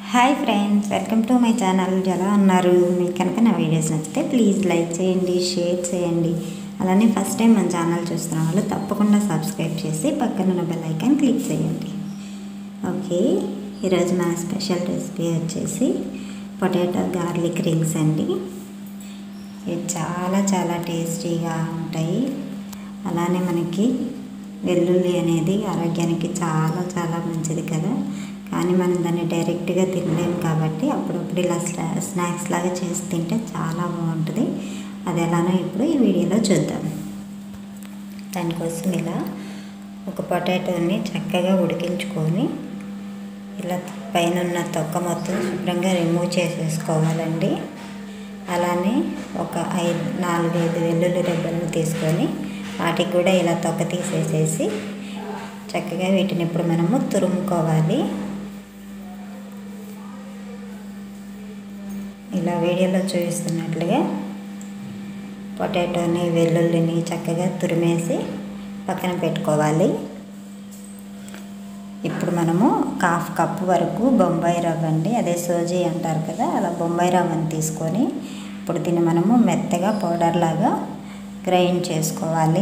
hi friends welcome to my channel ఎలా ఉన్నారు మీకు కనుక నా వీడియోస్ నచ్చితే ప్లీజ్ లైక్ చేయండి షేర్ చేయండి అలానే ఫస్ట్ టైం మన ఛానల్ చూస్తున్న వాళ్ళు తప్పకుండా సబ్స్క్రైబ్ చేసి పక్కన ఉన్న బెల్ ఐకాన్ క్లిక్ చేయండి ఓకే ఈరోజు మన స్పెషల్ రెసిపీ వచ్చేసి పొటాటో గార్లిక్ రింగ్స్ అండి ఇవి చాలా చాలా టేస్టీగా ఉంటాయి అలానే మనకి వెల్లుల్లి అనేది ఆరోగ్యానికి చాలా చాలా మంచిది కదా కానీ మనం దాన్ని డైరెక్ట్గా తినలేము కాబట్టి అప్పుడప్పుడు ఇలా స్నా- స్నాక్స్ లాగా చేసి తింటే చాలా బాగుంటుంది అది ఎలానో ఇప్పుడు ఈ వీడియోలో చూద్దాం దానికోసం ఇలా ఒక పొటాటోని చక్కగా ఉడికించుకొని ఇలా పైన ఉన్న తొక్క మొత్తం శుభ్రంగా రిమూవ్ చేసేసుకోవాలండి అలానే ఒక ఐదు నాలుగైదు వెల్లుల్లి రెబ్బలను తీసుకొని వాటికి కూడా ఇలా తొక్క తీసేసేసి చక్కగా వీటిని ఇప్పుడు మనము తురుముకోవాలి ఇలా వీడియోలో చూపిస్తున్నట్లుగా పొటాటోని వెల్లుల్లిని చక్కగా తురిమేసి పక్కన పెట్టుకోవాలి ఇప్పుడు మనము ఒక హాఫ్ కప్ వరకు బొంబాయి రవ్వ అండి అదే సోజీ అంటారు కదా అలా బొంబాయి రవ్వని తీసుకొని ఇప్పుడు దీన్ని మనము మెత్తగా పౌడర్ లాగా గ్రైండ్ చేసుకోవాలి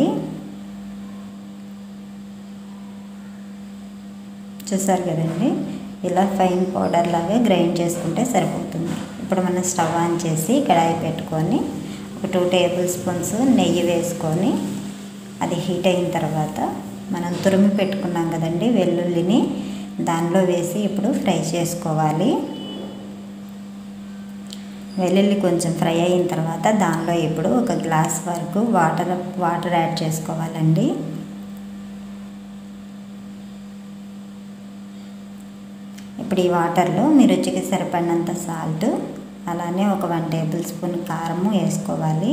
చూసారు కదండి ఇలా ఫైన్ పౌడర్ లాగా గ్రైండ్ చేసుకుంటే సరిపోతుంది ఇప్పుడు మనం స్టవ్ ఆన్ చేసి కడాయి పెట్టుకొని ఒక టూ టేబుల్ స్పూన్స్ నెయ్యి వేసుకొని అది హీట్ అయిన తర్వాత మనం తురిమి పెట్టుకున్నాం కదండి వెల్లుల్లిని దానిలో వేసి ఇప్పుడు ఫ్రై చేసుకోవాలి వెల్లుల్లి కొంచెం ఫ్రై అయిన తర్వాత దానిలో ఇప్పుడు ఒక గ్లాస్ వరకు వాటర్ వాటర్ యాడ్ చేసుకోవాలండి ఇప్పుడు ఈ వాటర్లో మీ రుచికి సరిపడినంత సాల్ట్ అలానే ఒక వన్ టేబుల్ స్పూన్ కారము వేసుకోవాలి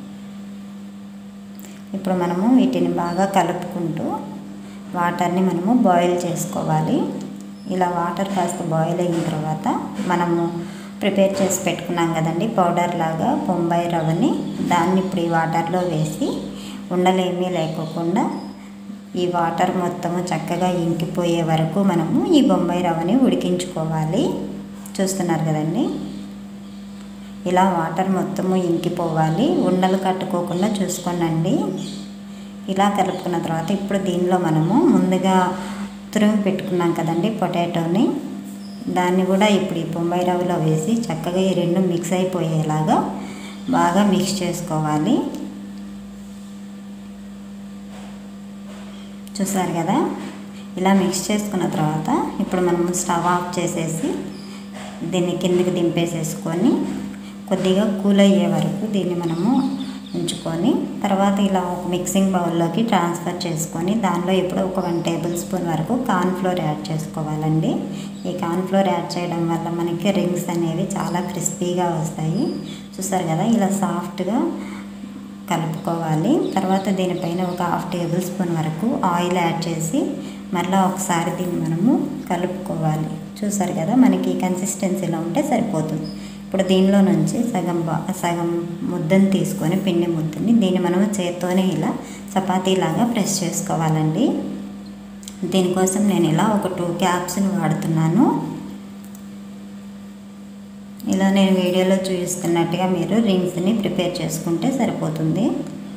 ఇప్పుడు మనము వీటిని బాగా కలుపుకుంటూ వాటర్ని మనము బాయిల్ చేసుకోవాలి ఇలా వాటర్ కాస్త బాయిల్ అయిన తర్వాత మనము ప్రిపేర్ చేసి పెట్టుకున్నాం కదండి పౌడర్ లాగా బొంబాయి రవ్వని దాన్ని ఇప్పుడు ఈ వాటర్లో వేసి ఉండలేమీ లేకోకుండా ఈ వాటర్ మొత్తము చక్కగా ఇంకిపోయే వరకు మనము ఈ బొంబాయి రవ్వని ఉడికించుకోవాలి చూస్తున్నారు కదండి ఇలా వాటర్ మొత్తము ఇంకిపోవాలి ఉండలు కట్టుకోకుండా చూసుకోండి ఇలా కలుపుకున్న తర్వాత ఇప్పుడు దీనిలో మనము ముందుగా తురిమి పెట్టుకున్నాం కదండి పొటాటోని దాన్ని కూడా ఇప్పుడు ఈ బొంబాయి రవ్వలో వేసి చక్కగా ఈ రెండు మిక్స్ అయిపోయేలాగా బాగా మిక్స్ చేసుకోవాలి చూసారు కదా ఇలా మిక్స్ చేసుకున్న తర్వాత ఇప్పుడు మనము స్టవ్ ఆఫ్ చేసేసి దీన్ని కిందకి దింపేసేసుకొని కొద్దిగా కూల్ అయ్యే వరకు దీన్ని మనము ఉంచుకొని తర్వాత ఇలా ఒక మిక్సింగ్ బౌల్లోకి ట్రాన్స్ఫర్ చేసుకొని దానిలో ఇప్పుడు ఒక వన్ టేబుల్ స్పూన్ వరకు కార్న్ఫ్లోర్ యాడ్ చేసుకోవాలండి ఈ కార్న్ఫ్లోర్ యాడ్ చేయడం వల్ల మనకి రింగ్స్ అనేవి చాలా క్రిస్పీగా వస్తాయి చూసారు కదా ఇలా సాఫ్ట్గా కలుపుకోవాలి తర్వాత దీనిపైన ఒక హాఫ్ టేబుల్ స్పూన్ వరకు ఆయిల్ యాడ్ చేసి మళ్ళీ ఒకసారి దీన్ని మనము కలుపుకోవాలి చూసారు కదా మనకి ఈ కన్సిస్టెన్సీలో ఉంటే సరిపోతుంది ఇప్పుడు దీనిలో నుంచి సగం బా సగం ముద్దను తీసుకొని పిండి ముద్దని దీన్ని మనము చేత్తోనే ఇలా చపాతీలాగా ప్రెస్ చేసుకోవాలండి దీనికోసం నేను ఇలా ఒక టూ క్యాప్స్ని వాడుతున్నాను ఇలా నేను వీడియోలో చూపిస్తున్నట్టుగా మీరు రింగ్స్ని ప్రిపేర్ చేసుకుంటే సరిపోతుంది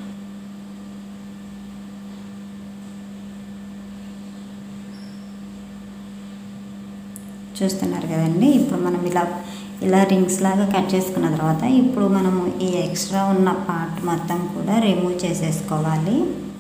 చూస్తున్నారు కదండి ఇప్పుడు మనం ఇలా ఇలా రింగ్స్ లాగా కట్ చేసుకున్న తర్వాత ఇప్పుడు మనము ఈ ఎక్స్ట్రా ఉన్న పార్ట్ మొత్తం కూడా రిమూవ్ చేసేసుకోవాలి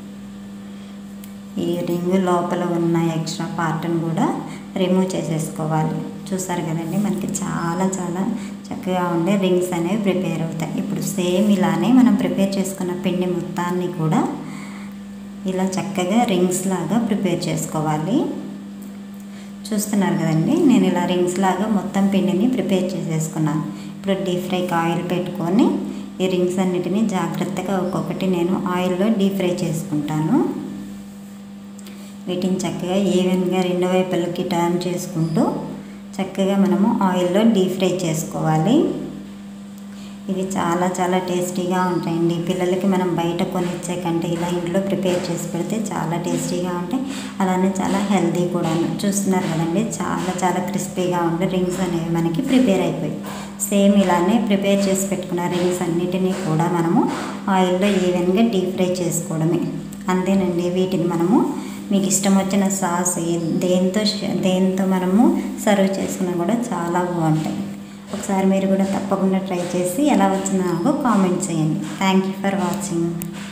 ఈ రింగ్ లోపల ఉన్న ఎక్స్ట్రా పార్ట్ని కూడా రిమూవ్ చేసేసుకోవాలి చూసారు కదండి మనకి చాలా చాలా చక్కగా ఉండే రింగ్స్ అనేవి ప్రిపేర్ అవుతాయి ఇప్పుడు సేమ్ ఇలానే మనం ప్రిపేర్ చేసుకున్న పిండి మొత్తాన్ని కూడా ఇలా చక్కగా రింగ్స్ లాగా ప్రిపేర్ చేసుకోవాలి చూస్తున్నారు కదండి నేను ఇలా రింగ్స్ లాగా మొత్తం పిండిని ప్రిపేర్ చేసేసుకున్నాను ఇప్పుడు డీప్ ఫ్రైకి ఆయిల్ పెట్టుకొని ఈ రింగ్స్ అన్నిటిని జాగ్రత్తగా ఒక్కొక్కటి నేను ఆయిల్లో డీప్ ఫ్రై చేసుకుంటాను వీటిని చక్కగా ఈవెన్గా రెండు వైపులకి టర్న్ చేసుకుంటూ చక్కగా మనము ఆయిల్లో డీప్ ఫ్రై చేసుకోవాలి ఇవి చాలా చాలా టేస్టీగా ఉంటాయండి పిల్లలకి మనం బయట కొనిచ్చే కంటే ఇలా ఇంట్లో ప్రిపేర్ చేసి పెడితే చాలా టేస్టీగా ఉంటాయి అలానే చాలా హెల్తీ కూడా చూస్తున్నారు కదండి చాలా చాలా క్రిస్పీగా ఉండే రింగ్స్ అనేవి మనకి ప్రిపేర్ అయిపోయి సేమ్ ఇలానే ప్రిపేర్ చేసి పెట్టుకున్న రింగ్స్ అన్నిటినీ కూడా మనము ఆయిల్లో ఈవెన్గా డీప్ ఫ్రై చేసుకోవడమే అంతేనండి వీటిని మనము మీకు ఇష్టం వచ్చిన సాస్ ఏ- దేంతో ష- దేంతో మనము సర్వ్ చేసుకున్నా కూడా చాలా బాగుంటాయి ఒకసారి మీరు కూడా తప్పకుండా ట్రై చేసి ఎలా వచ్చిందో నాకు కామెంట్ చేయండి థ్యాంక్ యూ ఫర్ వాచింగ్